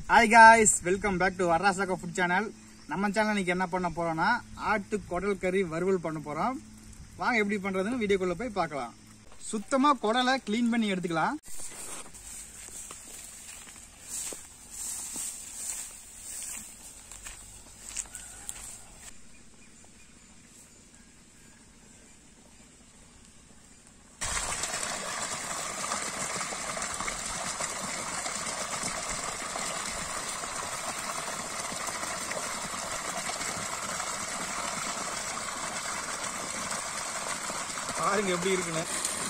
hi guys welcome back to வர்ராசாக்கா food channel நம்ம channel இன்னைக்கு என்ன பண்ண போறோம்னா ஆட்டு குடல் கறி வறுவல் பண்ண போறோம் வாங்க எப்படி பண்றதுன்னு வீடியோக்குள்ள போய் பார்க்கலாம் சுத்தமா குடலை க்ளீன் பண்ணி எடுத்துக்கலாம் பாருங்க எப்படி இருக்குன்னு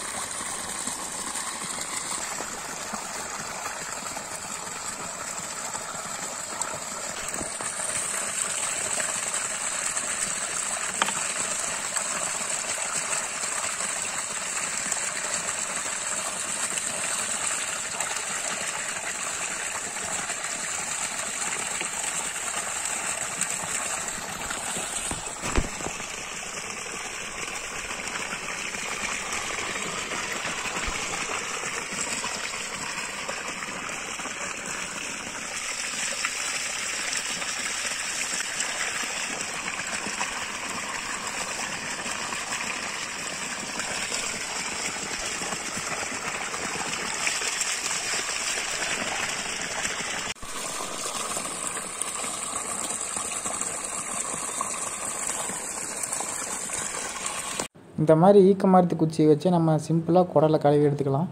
இந்த மாதிரி ஈக்க மரத்து குச்சியை வச்சு நம்ம சிம்பிளாக குடலை கழுவி எடுத்துக்கலாம்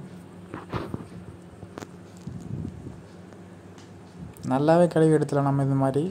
நல்லாவே கழுவி எடுத்துக்கலாம் நம்ம இந்த மாதிரி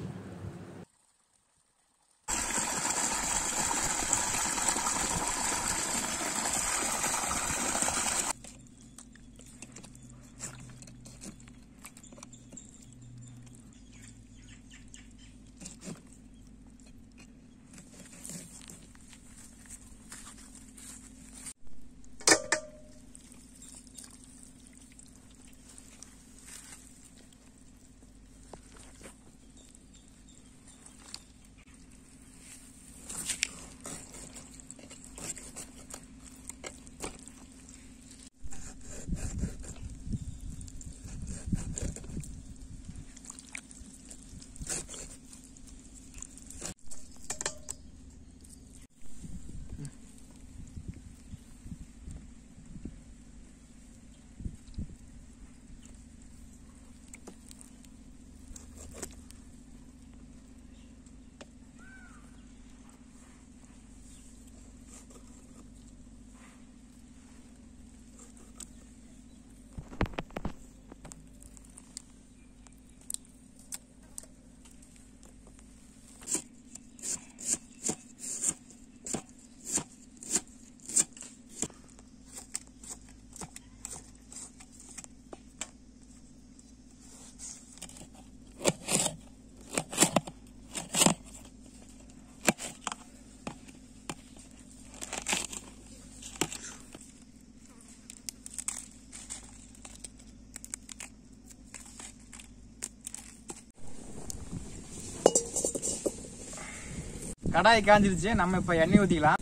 கடாய் காஞ்சிருச்சு நம்ம இப்ப எண்ணெய் ஊத்திக்கலாம்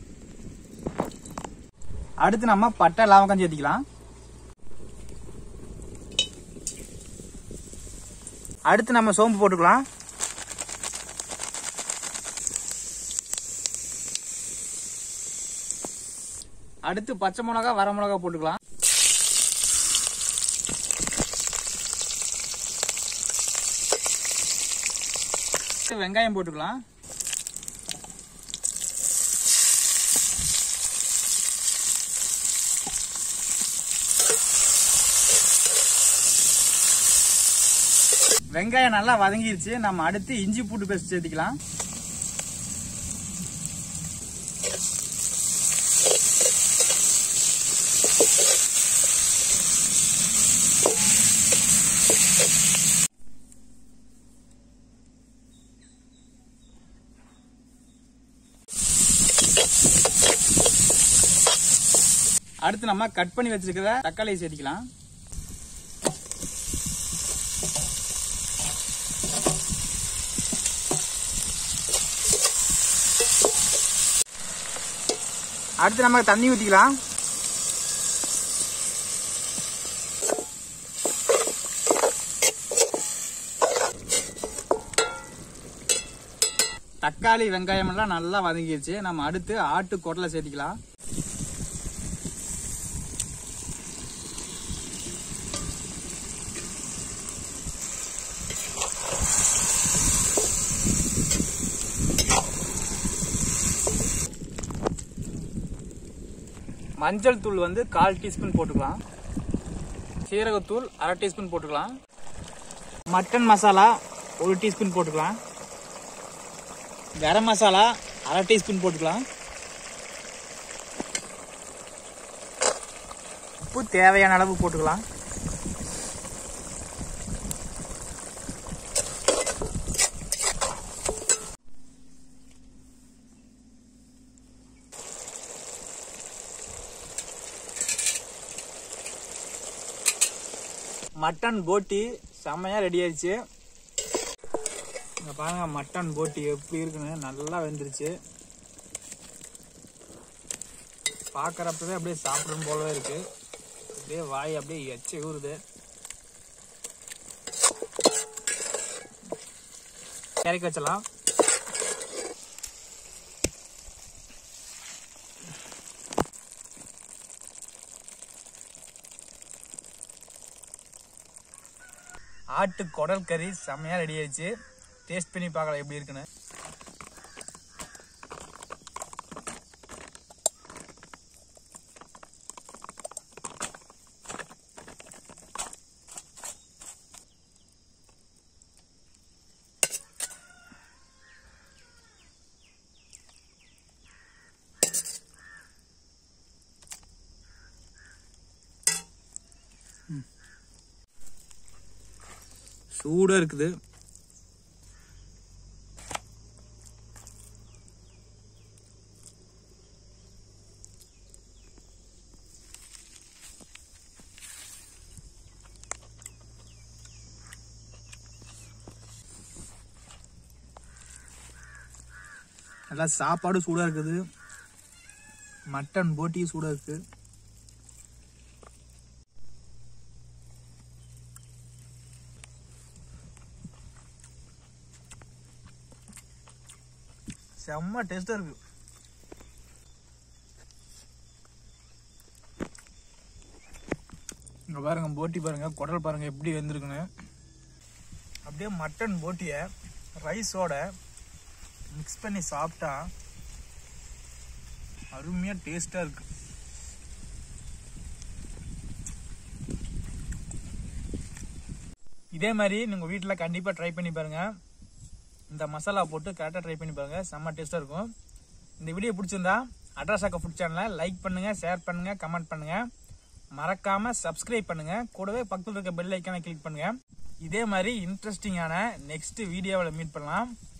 அடுத்து நம்ம பட்டை லவங்கம் சேர்த்திக்கலாம் அடுத்து நம்ம சோம்பு போட்டுக்கலாம் அடுத்து பச்சை மிளகா வர மிளகா போட்டுக்கலாம் அடுத்து வெங்காயம் போட்டுக்கலாம் வெங்காயம் நல்லா வதங்கிருச்சு நம்ம அடுத்து இஞ்சி பூண்டு பேஸ்ட் சேர்த்திக்கலாம் அடுத்து நம்ம கட் பண்ணி வச்சிருக்கிற தக்காளியை சேர்த்திக்கலாம் அடுத்து நம்ம தண்ணி ஊத்திக்கலாம் தக்காளி வெங்காயம் எல்லாம் நல்லா வதங்கிடுச்சு நம்ம அடுத்து ஆட்டு குடலை சேர்த்திக்கலாம் மஞ்சள் தூள் வந்து கால் டீஸ்பூன் போட்டுக்கலாம் சீரகத்தூள் அரை டீஸ்பூன் போட்டுக்கலாம் மட்டன் மசாலா ஒரு டீஸ்பூன் போட்டுக்கலாம் கரம் மசாலா அரை டீஸ்பூன் போட்டுக்கலாம் உப்பு தேவையான அளவு போட்டுக்கலாம் மட்டன் போட்டி செம்மையா ரெடி ஆயிடுச்சு இங்க பாருங்க மட்டன் போட்டி எப்படி இருக்குன்னு நல்லா வெந்துருச்சு பார்க்கறப்பவே அப்படியே சாப்பிடணும் போலவே இருக்கு அப்படியே வாய் அப்படியே எச்ச ஊறுது இறக்கி வச்சலாம் ஆட்டு குடல் கறி செம்மையா ரெடி ஆயிடுச்சு டேஸ்ட் பண்ணி பார்க்கலாம் எப்படி இருக்குன்னு சூடா இருக்குது நல்லா சாப்பாடு சூடா இருக்குது மட்டன் போட்டி சூடா இருக்கு செம்ம டேஸ்டா இருக்கு இங்க பாருங்க போட்டி பாருங்க குடல் பாருங்க எப்படி வெந்திருக்குன்னு அப்படியே மட்டன் போட்டியை ரைஸோட மிக்ஸ் பண்ணி சாப்பிட்டா அருமையா டேஸ்டா இருக்கு இதே மாதிரி நீங்க வீட்டில் கண்டிப்பா ட்ரை பண்ணி பாருங்க இந்த மசாலா போட்டு கரெக்டாக ட்ரை பண்ணி பாருங்க செம்ம டேஸ்ட்டாக இருக்கும் இந்த வீடியோ பிடிச்சிருந்தா அட்ராசாக்கா ஃபுட் சேனலை லைக் பண்ணுங்க ஷேர் பண்ணுங்க கமெண்ட் பண்ணுங்க மறக்காம சப்ஸ்கிரைப் பண்ணுங்க கூடவே பக்கத்தில் இருக்க பெல் ஐக்கானை கிளிக் பண்ணுங்க இதே மாதிரி இன்ட்ரெஸ்டிங்கான நெக்ஸ்ட் வீடியோவில் மீட் பண்ணலாம்